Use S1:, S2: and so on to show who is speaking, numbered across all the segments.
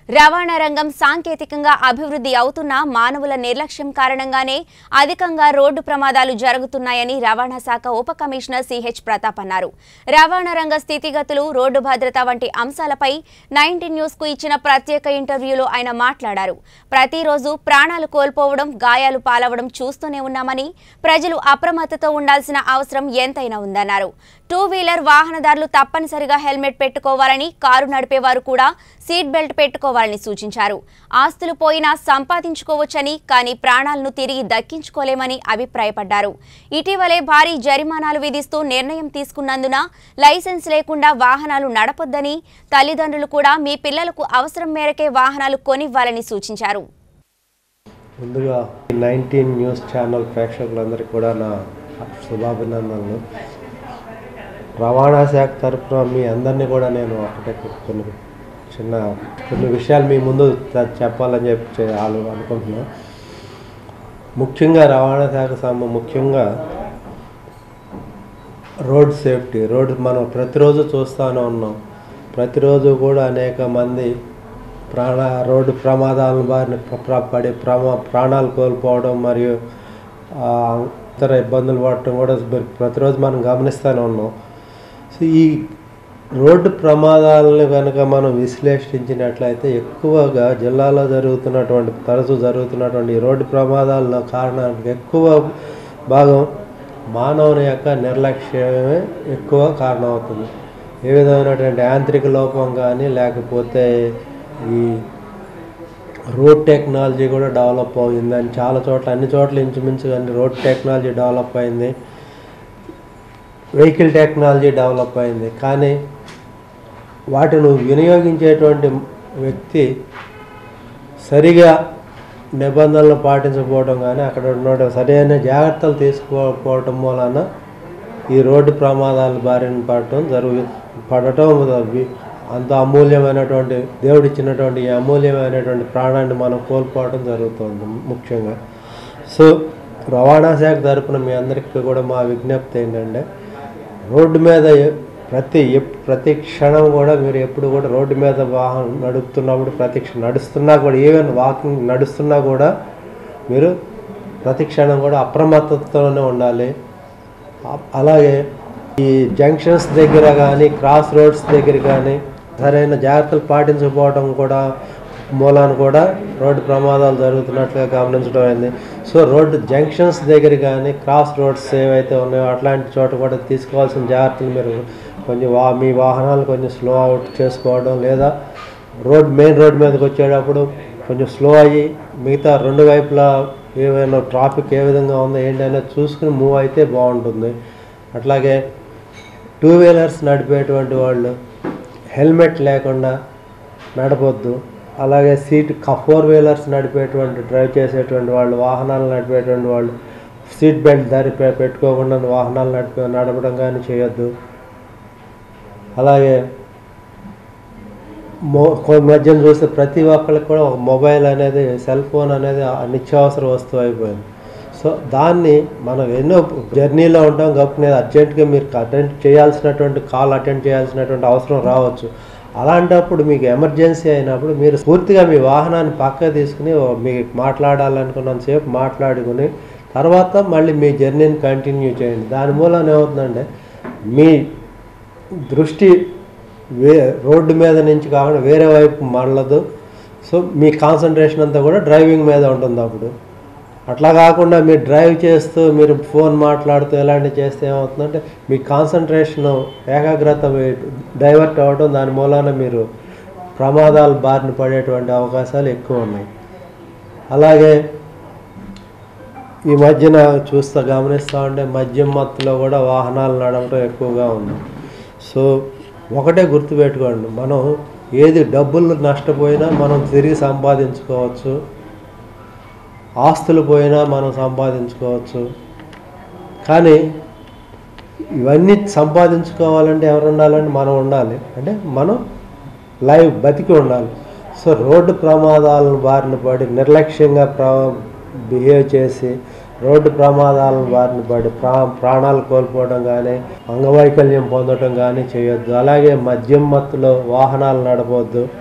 S1: రవాణా రంగం సాంకేతికంగా అభివృద్ధి అవుతున్న మానవుల నిర్లక్ష్యం కారణంగానే అధికంగా రోడ్డు ప్రమాదాలు జరుగుతున్నాయని రవాణా శాఖ ఉప కమిషనర్ సిహెచ్ ప్రతాప్ అన్నారు రవాణా రంగ స్థితిగతులు రోడ్డు భద్రత వంటి అంశాలపై నైన్టీన్ న్యూస్ కు ఇచ్చిన ప్రత్యేక ఇంటర్వ్యూలో ఆయన మాట్లాడారు ప్రతిరోజు ప్రాణాలు కోల్పోవడం గాయాలు పాలవడం చూస్తూనే ఉన్నామని ప్రజలు అప్రమత్తతో ఉండాల్సిన అవసరం ఎంతైనా ఉందన్నారు టూ వీలర్ వాహనదారులు తప్పనిసరిగా హెల్మెట్ పెట్టుకోవాలని కారు నడిపేవారు కూడా సీట్ బెల్ట్ పెట్టుకోవాలని సూచించారు ఆస్తులు పోయినా సంపాదించుకోవచ్చని కానీ ప్రాణాలను తిరిగి దక్కించుకోలేమని అభిప్రాయపడ్డారు ఇటీవలే భారీ జరిమానాలు విధిస్తూ నిర్ణయం తీసుకున్నందున లైసెన్స్ లేకుండా వాహనాలు నడపొద్దని తల్లిదండ్రులు కూడా మీ పిల్లలకు అవసరం మేరకే వాహనాలు కొనివ్వాలని సూచించారు
S2: ముందుగా నైన్టీన్ న్యూస్ ఛానల్ ప్రేక్షకులందరికీ కూడా నా శుభాభినందనలు రవాణా శాఖ తరఫున మీ అందరినీ కూడా నేను ఒకటే కొన్ని చిన్న కొన్ని విషయాలు మీ ముందు చ- చెప్పాలని చెప్పి చే- ఆలో- అనుకుంటున్నాను ముఖ్యంగా రవాణా శాఖ సంబ ముఖ్యంగా రోడ్ సేఫ్టీ రోడ్ మనం ప్రతిరోజు చూస్తూనే ఉన్నాం ప్రతిరోజు కూడా అనేక మంది ప్రాణ రోడ్డు ప్రమాదాల బారిన ప్ర- ప్ర- పడి ప్రమా ప్రాణాలు కోల్పోవడం మరియు ఆ, ఇతర ఇబ్బందులు పడటం కూడా మరి ప్రతిరోజు మనం గమనిస్తూనే ఉన్నాం సో ఈ రోడ్డు ప్రమాదాలను కనుక మనం విశ్లేషించినట్లయితే ఎక్కువగా జిల్లాలో జరుగుతున్నటువంటి తరచూ జరుగుతున్నటువంటి ఈ రోడ్డు ప్రమాదాల కారణానికి ఎక్కువ భాగం మానవుని యొక్క నిర్లక్ష్యమే ఎక్కువ కారణమవుతుంది ఏ విధమైనటువంటి యాంత్రిక లోపం కానీ లేకపోతే ఈ రోడ్ టెక్నాలజీ కూడా డెవలప్ అయింది అని చాలా చోట్ల అన్ని చోట్ల ఇంచుమించు కానీ రోడ్ టెక్నాలజీ డెవలప్ అయింది వెహికల్ టెక్నాలజీ డెవలప్ అయింది కానీ వాటిని వినియోగించేటువంటి వ్యక్తి సరిగా నిబంధనలు పాటించకపోవడం కానీ అక్కడ ఉన్న సరైన జాగ్రత్తలు తీసుకోకపోవటం వలన ఈ రోడ్డు ప్రమాదాల బారిన పడటం జరుగు పడటం వి- అంత అమూల్యమైనటువంటి దేవుడిచ్చినటువంటి ఈ అమూల్యమైనటువంటి ప్రాణాన్ని మనం కోల్పోవడం జరుగుతుంది ముఖ్యంగా సో రవాణా శాఖ తరపున మీ అందరికీ కూడా మా విజ్ఞప్తి ఏంటంటే రోడ్డు మీద ఎ- ప్రతి ఎప్- ప్రతి క్షణం కూడా మీరు ఎప్పుడు కూడా రోడ్డు మీద వాహనం నడుపుతున్నప్పుడు ప్రతి క్ష- నడుస్తున్నా కూడా ఈవెన్ వాకింగ్ నడుస్తున్నా కూడా మీరు ప్రతి క్షణం కూడా అప్రమత్తతోనే ఉండాలి అ- అలాగే ఈ జంక్షన్స్ దగ్గర కానీ క్రాస్ రోడ్స్ దగ్గర కానీ సరైన జాగ్రత్తలు పాటించకపోవడం కూడా మూలాన కూడా రోడ్డు ప్రమాదాలు జరుగుతున్నట్లుగా గమనించడం అయింది సో రోడ్డు జంక్షన్స్ దగ్గర కానీ క్రాస్ రోడ్స్ ఏవైతే ఉన్నాయో అట్లాంటి చోట కూడా తీసుకోవాల్సిన జాగ్రత్తలు మీరు కొంచెం వా మీ వాహనాలు కొంచెం స్లో అవుట్ చేసుకోవడం లేదా రోడ్ మెయిన్ రోడ్ మీదకి వచ్చేటప్పుడు కొంచెం స్లో అయ్యి మిగతా రెండు వైపులా ఏమైనా ట్రాఫిక్ ఏ విధంగా ఉందో ఏంటి అనేది చూసుకుని మూవ్ అయితే బాగుంటుంది అట్లాగే టూ వీలర్స్ నడిపేటువంటి వాళ్ళు హెల్మెట్ లేకుండా నడపొద్దు అలాగే సీట్ ఫోర్ వీలర్స్ నడిపేటువంటి డ్రైవ్ చేసేటువంటి వాళ్ళు వాహనాలు నడిపేటువంటి వాళ్ళు సీట్ బెల్ట్ ధరి పె- పెట్టుకోకుండా వాహనాలు నడిపే నడపడం కానీ చేయొద్దు అలాగే మో కొన్ని మధ్యన చూస్తే ప్రతి ఒక్కరికి కూడా ఒక మొబైల్ అనేది సెల్ ఫోన్ అనేది ఆ నిత్యావసర వస్తువు అయిపోయింది సో దాన్ని మనం ఎన్నో జర్నీలో ఉంటాం గప్పునే అర్జెంటుగా మీరు అటెండ్ చేయాల్సినటువంటి కాల్ అటెండ్ చేయాల్సినటువంటి అవసరం రావచ్చు అలాంటప్పుడు మీకు ఎమర్జెన్సీ అయినప్పుడు మీరు పూర్తిగా మీ వాహనాన్ని పక్కకు తీసుకుని ఓ మీకు మాట్లాడాలనుకున్నంతసేపు మాట్లాడుకుని తర్వాత మళ్ళీ మీ జర్నీని కంటిన్యూ చేయండి దాని మూలన ఏమవుతుందంటే మీ దృష్టి వే రోడ్డు మీద నుంచి కాకుండా వేరే వైపు మళ్ళదు సో మీ కాన్సన్ట్రేషన్ అంతా కూడా డ్రైవింగ్ మీద ఉంటుంది అప్పుడు అట్లా కాకుండా మీరు డ్రైవ్ చేస్తూ మీరు ఫోన్ మాట్లాడుతూ ఇలాంటివి చేస్తే ఏమవుతుందంటే మీ కాన్సన్ట్రేషన్ ఏకాగ్రత డైవర్ట్ అవ్వడం దాని మూలాన మీరు ప్రమాదాలు బారిన పడేటువంటి అవకాశాలు ఎక్కువ ఉన్నాయి అలాగే ఈ మధ్యన చూస్తా గమనిస్తూ ఉంటే మద్యం మత్తులో కూడా వాహనాలు నడవడం ఎక్కువగా ఉంది సో ఒకటే గుర్తుపెట్టుకోండి మనం ఏది డబ్బులు నష్టపోయినా మనం తిరిగి సంపాదించుకోవచ్చు ఆస్తులు పోయినా మనం సంపాదించుకోవచ్చు కానీ ఇవన్నీ సంపాదించుకోవాలంటే ఎవరు ఉండాలంటే మనం ఉండాలి అంటే మనం లైవ్ బతికి ఉండాలి సో రోడ్డు ప్రమాదాలను బారిన పడి నిర్లక్ష్యంగా ప్ర బిహేవ్ చేసి రోడ్డు ప్రమాదాలను బారిన పడి ప్రా ప్రాణాలు కోల్పోవడం కానీ అంగవైకల్యం పొందడం కానీ చేయొద్దు అలాగే మద్యం మత్తులో వాహనాలు నడపవద్దు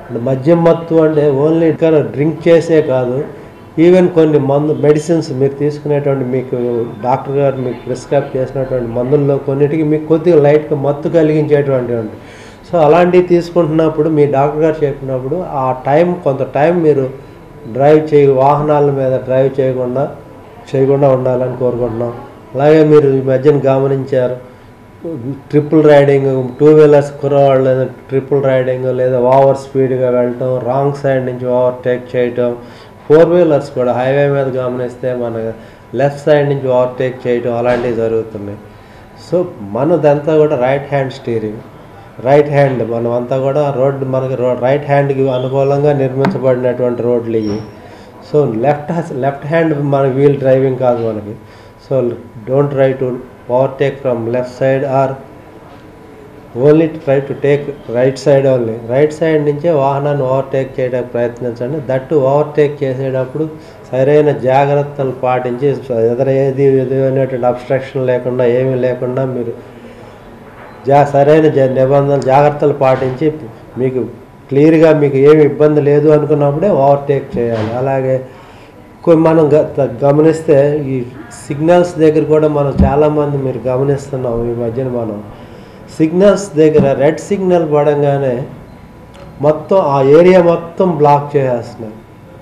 S2: అంటే మద్యం మత్తు అంటే ఓన్లీ ఇక్కడ డ్రింక్ చేసే కాదు ఈవెన్ కొన్ని మందు మెడిసిన్స్ మీరు తీసుకునేటువంటి మీకు డాక్టర్ గారు మీకు ప్రిస్క్రైబ్ చేసినటువంటి మందుల్లో కొన్నిటికి మీకు కొద్దిగా లైట్గా మత్తు కలిగించేటువంటి ఉంటాయి. సో అలాంటివి తీసుకుంటున్నప్పుడు మీ డాక్టర్ గారు చెప్పినప్పుడు ఆ టైం కొంత టైం మీరు డ్రైవ్ చేయ వాహనాల మీద డ్రైవ్ చేయకుండా చేయకుండా ఉండాలని కోరుకుంటున్నాం అలాగే మీరు ఈ మధ్యన గమనించారు ట్రిపుల్ రైడింగ్ టూ వీలర్స్ కురవాళ్ళు ట్రిపుల్ రైడింగ్ లేదా ఓవర్ స్పీడ్గా వెళ్ళటం రాంగ్ సైడ్ నుంచి ఓవర్ టేక్ చేయటం ఫోర్ వీలర్స్ కూడా హైవే మీద గమనిస్తే మన లెఫ్ట్ సైడ్ నుంచి ఓవర్ టేక్ చేయటం అలాంటివి జరుగుతున్నాయి సో మనదంతా కూడా right hand steering right hand మనం అంతా కూడా రోడ్డు మనకి రో రైట్ హ్యాండ్కి అనుకూలంగా నిర్మించబడినటువంటి రోడ్లు ఇవి సో లెఫ్ట్ లెఫ్ట్ హ్యాండ్ మన వీల్ డ్రైవింగ్ కాదు మనకి so don't try to overtake from left side or only try to take right side only right side నుంచే వాహనాన్ని ఓవర్టేక్ చేయడానికి ప్రయత్నించండి దట్టు ఓవర్టేక్ చేసేటప్పుడు సరైన జాగ్రత్తలు పాటించి ఎదుర ఏది ఏది అనేటువంటి అబ్స్ట్రక్షన్ లేకుండా ఏమీ లేకుండా మీరు జా సరైన జ- నిబంధనలు జాగ్రత్తలు పాటించి మీకు క్లియర్గా మీకు ఏమి ఇబ్బంది లేదు అనుకున్నప్పుడే ఓవర్టేక్ చేయాలి అలాగే కొన్ని మనం గ- త- గమనిస్తే ఈ సిగ్నల్స్ దగ్గర కూడా మనం చాలామంది మీరు గమనిస్తున్నాం ఈ మధ్యన మనం సిగ్నల్స్ దగ్గర రెడ్ సిగ్నల్ పడంగానే మొత్తం ఆ ఏరియా మొత్తం బ్లాక్ చేసేస్తున్నారు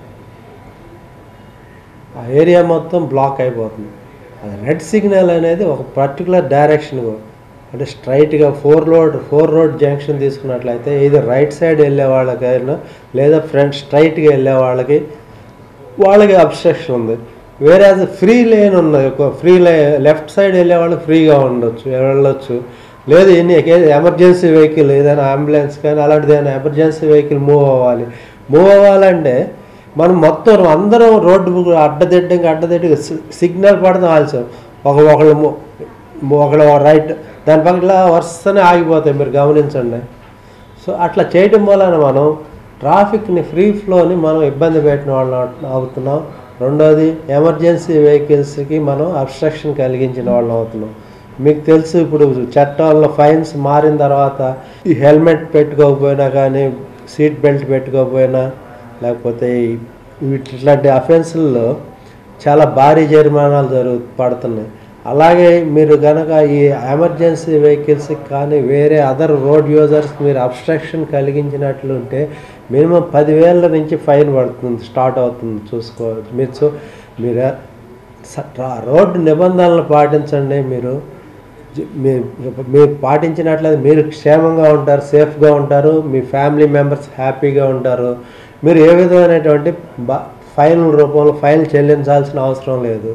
S2: ఆ ఏరియా మొత్తం బ్లాక్ అయిపోతుంది అది రెడ్ సిగ్నల్ అనేది ఒక పర్టికులర్ డైరెక్షన్ అంటే స్ట్రైట్గా four road four road junction తీసుకున్నట్లయితే ఇది రైట్ సైడ్ వెళ్ళే వాళ్ళకైనా లేదా ఫ్రంట్ స్ట్రైట్గా వెళ్ళే వాళ్ళకి వాళ్ళకి అబ్స్ట్రక్షన్ ఉంది వేరే ఫ్రీ లేన్ ఉన్నది ఫ్రీ లే లెఫ్ట్ సైడ్ వెళ్ళే వాళ్ళు ఫ్రీగా ఉండొచ్చు వెళ్ళొచ్చు లేదు ఎన్ని ఎమర్జెన్సీ వెహికల్ ఏదైనా అంబులెన్స్ కానీ అలాంటిది ఏదైనా ఎమర్జెన్సీ వెహికల్ మూవ్ అవ్వాలి మూవ్ అవ్వాలంటే మనం మొత్తం అందరం రోడ్డు అడ్డదిడ్డంగా అడ్డదిడ్డంగా సిగ్నల్ పడతాం ఆల్సో ఒక ఒకళ్ళు ము- ఒకళ్ళు రైట్ దాని పక్కన వరుసనే ఆగిపోతాయి మీరు గమనించండి సో అట్లా చేయటం వలన మనం ట్రాఫిక్ని ఫ్రీ ఫ్లోని మనం ఇబ్బంది పెట్టిన వాళ్ళు అవుతున్నాం రెండోది ఎమర్జెన్సీ వెహికల్స్కి మనం అబ్స్ట్రక్షన్ కలిగించిన వాళ్ళు అవుతున్నాం మీకు తెలుసు ఇప్పుడు చట్టాల్లో ఫైన్స్ మారిన తర్వాత ఈ హెల్మెట్ పెట్టుకోకపోయినా కానీ సీట్ బెల్ట్ పెట్టుకోకపోయినా లేకపోతే ఈ- వీటి ఇట్లాంటి అఫెన్సుల్లో చాలా భారీ జరిమానాలు జరుగు పడుతున్నాయి అలాగే మీరు కనుక ఈ ఎమర్జెన్సీ వెహికల్స్కి కానీ వేరే అదర్ రోడ్ యూజర్స్ మీరు అబ్స్ట్రక్షన్ కలిగించినట్లుంటే మినిమం పదివేల నుంచి ఫైన్ పడుతుంది స్టార్ట్ అవుతుంది చూసుకోవచ్చు మీరు చూ మీరు స- రా- రోడ్డు నిబంధనలు పాటించండి మీరు జ- మీ- మీరు పాటించినట్లయితే మీరు క్షేమంగా ఉంటారు సేఫ్గా ఉంటారు మీ ఫ్యామిలీ మెంబర్స్ హ్యాపీగా ఉంటారు మీరు ఏ విధమైనటువంటి బ ఫైన్ రూపంలో ఫైన్ చెల్లించాల్సిన అవసరం లేదు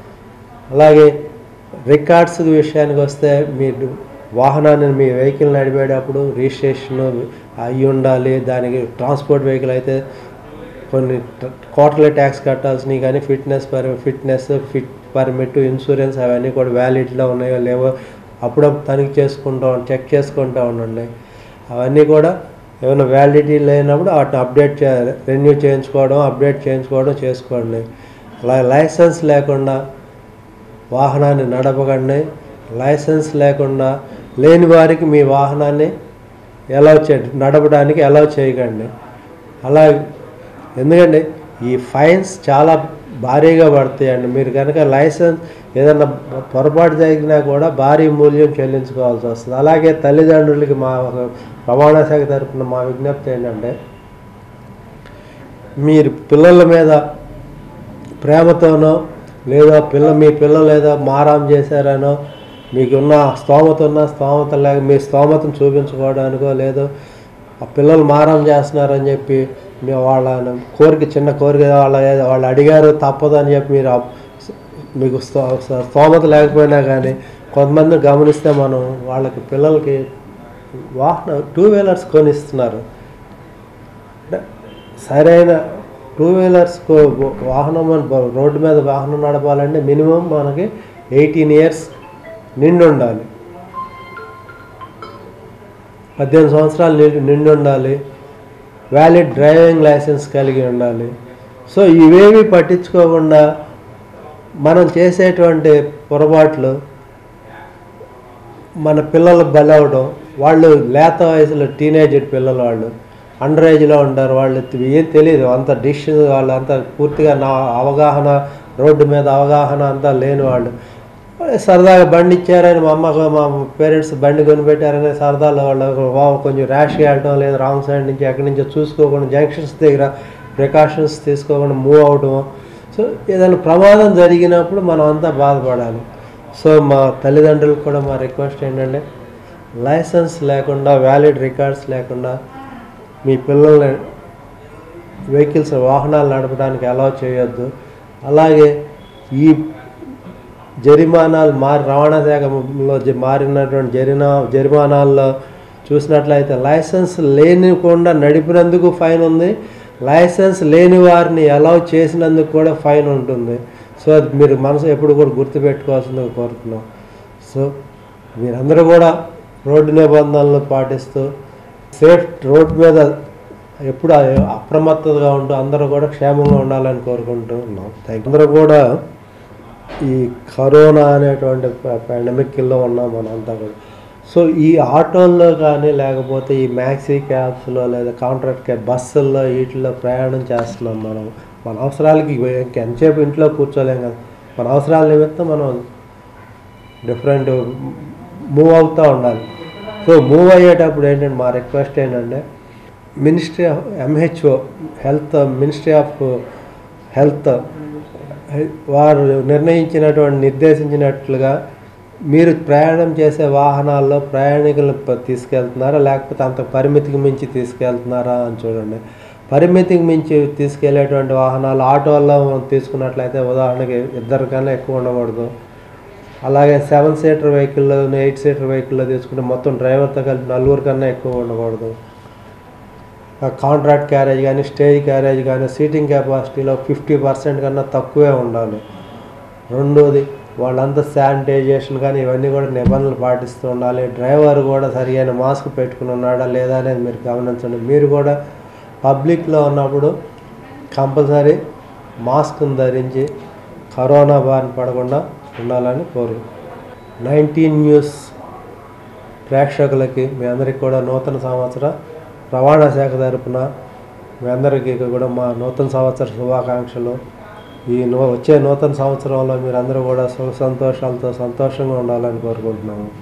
S2: అలాగే రికార్డ్స్ విషయానికి వస్తే మీరు వాహనాన్ని మీ వెహికల్ నడిపేటప్పుడు రిజిస్ట్రేషన్ అయి ఉండాలి దానికి ట్రాన్స్పోర్ట్ వెహికల్ అయితే కొన్ని క్వార్టర్లీ ట్యాక్స్ కట్టాల్సినవి కానీ fitness per fitness fit permit insurance అవన్నీ కూడా వ్యాలిడ్లో ఉన్నాయో లేవో అప్పుడప్పుడు తనిఖీ చేసుకుంటూ చెక్ చేసుకుంటూ ఉండండి అవన్నీ కూడా ఏమైనా వ్యాలిడిటీ లేనప్పుడు వాటిని అప్డేట్ చేయాలి రెన్యూ చేయించుకోవడం అప్డేట్ చేయించుకోవడం చేసుకోండి అలా లైసెన్స్ లేకుండా వాహనాన్ని నడపకండి లైసెన్స్ లేకుండా లేని వారికి మీ వాహనాన్ని ఎలా చే నడపడానికి ఎలా చేయకండి అలా ఎందుకంటే ఈ ఫైన్స్ చాలా భారీగా పడతాయండి మీరు కనుక లైసెన్స్ ఏదన్నా పొరపాటు జరిగినా కూడా భారీ మూల్యం చెల్లించుకోవాల్సి వస్తుంది అలాగే తల్లిదండ్రులకి మా ఒక రవాణా శాఖ తరపున మా విజ్ఞప్తి ఏంటంటే మీరు పిల్లల మీద ప్రేమతోనో లేదా పిల్ల మీ పిల్లలు ఏదో మారాం చేశారనో మీకున్న స్తోమత ఉన్న స్తోమత లేక మీ స్తోమతను చూపించుకోవడానికో లేదో ఆ పిల్లలు మారం చేస్తున్నారని చెప్పి మీ వాళ్ళ కోరిక చిన్న కోరిక వాళ్ళ వాళ్ళు అడిగారు తప్పదు అని చెప్పి మీరు ఆ- మీకు sto- స్తోమత లేకపోయినా కానీ కొంతమంది గమనిస్తే మనం వాళ్ళకి పిల్లలకి వాహన టూ వీలర్స్ కొనిస్తున్నారు అంటే సరైన టూ వీలర్స్ వాహనం మన బ- రోడ్డు మీద వాహనం నడపాలంటే మినిమం మనకి ఎయిటీన్ ఇయర్స్ నిండి ఉండాలి పద్దెనిమిది సంవత్సరాలు నిండి నిండి ఉండాలి వ్యాలిడ్ డ్రైవింగ్ లైసెన్స్ కలిగి ఉండాలి సో ఇవేవి పట్టించుకోకుండా మనం చేసేటువంటి పొరపాట్లు మన పిల్లలు బలవడం వాళ్ళు లేత వయసులో టీనేజ్ పిల్లలు వాళ్ళు అండర్ ఏజ్లో ఉంటారు వాళ్ళు ఏం తెలియదు అంత డిష్ వాళ్ళు అంత పూర్తిగా నా అవగాహన రోడ్డు మీద అవగాహన అంతా లేని వాళ్ళు సరదాగా బండి ఇచ్చారని మా అమ్మ మా పేరెంట్స్ బండి కొనిపెట్టారని సరదాలో వాళ్ళు "వావ్, కొంచెం ర్యాష్గా వెళ్ళటం లేదు రాంగ్ సైడ్ నుంచి ఎక్కడి నుంచో చూసుకోకుండా జంక్షన్స్ దగ్గర ప్రికాషన్స్ తీసుకోకుండా మూవ్ అవటం సో ఏదైనా ప్రమాదం జరిగినప్పుడు మనం అంతా బాధపడాలి సో మా తల్లిదండ్రులకు కూడా మా రిక్వెస్ట్ ఏంటంటే లైసెన్స్ లేకుండా వ్యాలిడ్ రికార్డ్స్ లేకుండా మీ పిల్లల్ని వెహికల్స్ వాహనాలు నడపడానికి అలౌ చేయొద్దు అలాగే ఈ జరిమానాలు మారి రవాణా శాఖలో జ- మారినటువంటి జరినా జరిమానాల్లో చూసినట్లయితే లైసెన్స్ లేనికుండా నడిపినందుకు ఫైన్ ఉంది లైసెన్స్ లేని వారిని అలౌ చేసినందుకు కూడా ఫైన్ ఉంటుంది సో అది మీరు మనసు ఎప్పుడు కూడా గుర్తుపెట్టుకోవాల్సిందిగా కోరుతున్నాం సో మీరందరూ కూడా రోడ్డు నిబంధనలు పాటిస్తూ సేఫ్ రోడ్ మీద ఎప్పుడు అప్రమత్తతగా ఉంటూ అందరూ కూడా క్షేమంగా ఉండాలని కోరుకుంటున్నాం థ్యాంక్ అందరూ కూడా ఈ కరోనా అనేటువంటి పాండమిక్లో ఉన్నాం మనంతా కూడా సో ఈ ఆటోల్లో కానీ లేకపోతే ఈ మ్యాక్సీ క్యాబ్స్లో లేదా కాంట్రాక్ట్ క్యాబ్ బస్సుల్లో వీటిల్లో ప్రయాణం చేస్తున్నాం మనం మన అవసరాలకి ఇంక ఎంతసేపు ఇంట్లో కూర్చోలేం కదా మన అవసరాల నిమిత్తం మనం డిఫరెంట్ మూవ్ అవుతూ ఉండాలి సో మూవ్ అయ్యేటప్పుడు ఏంటంటే మా రిక్వెస్ట్ ఏంటంటే ministry of MHO health ministry of health వారు నిర్ణయించినటువంటి నిర్దేశించినట్లుగా మీరు ప్రయాణం చేసే వాహనాల్లో ప్రయాణికులను ప- తీసుకెళ్తున్నారా లేకపోతే అంత పరిమితికి మించి తీసుకెళ్తున్నారా అని చూడండి పరిమితికి మించి తీసుకెళ్లేటువంటి వాహనాలు ఆటోల్లో మనం తీసుకున్నట్లయితే ఉదాహరణకి ఇద్దరు కన్నా ఎక్కువ ఉండకూడదు అలాగే సెవెన్ సీటర్ వెహికల్లో ఎయిట్ సీటర్ వెహికల్లో తీసుకుంటే మొత్తం డ్రైవర్తో కలిపి నలుగురు కన్నా ఎక్కువ ఉండకూడదు ఆ కాంట్రాక్ట్ క్యారేజ్ కానీ స్టేజ్ క్యారేజ్ కానీ సీటింగ్ కెపాసిటీలో ఫిఫ్టీ పర్సెంట్ కన్నా తక్కువే ఉండాలి రెండోది వాళ్ళంతా శానిటైజేషన్ కానీ ఇవన్నీ కూడా నిబంధనలు పాటిస్తూ ఉండాలి డ్రైవర్ కూడా సరియైన మాస్క్ పెట్టుకుని ఉన్నాడా లేదా అనేది మీరు గమనించండి మీరు కూడా పబ్లిక్లో ఉన్నప్పుడు కంపల్సరీ మాస్క్ను ధరించి కరోనా బారిన పడకుండా ఉండాలని కోరు నైన్టీన్ న్యూస్ ప్రేక్షకులకి మీ అందరికీ కూడా నూతన సంవత్సర రవాణా శాఖ తరపున మీ అందరికీ కూడా మా నూతన సంవత్సర శుభాకాంక్షలు ఈ నూ వచ్చే నూతన సంవత్సరంలో మీరందరూ కూడా సుఖ సంతోషాలతో సంతోషంగా ఉండాలని కోరుకుంటున్నాము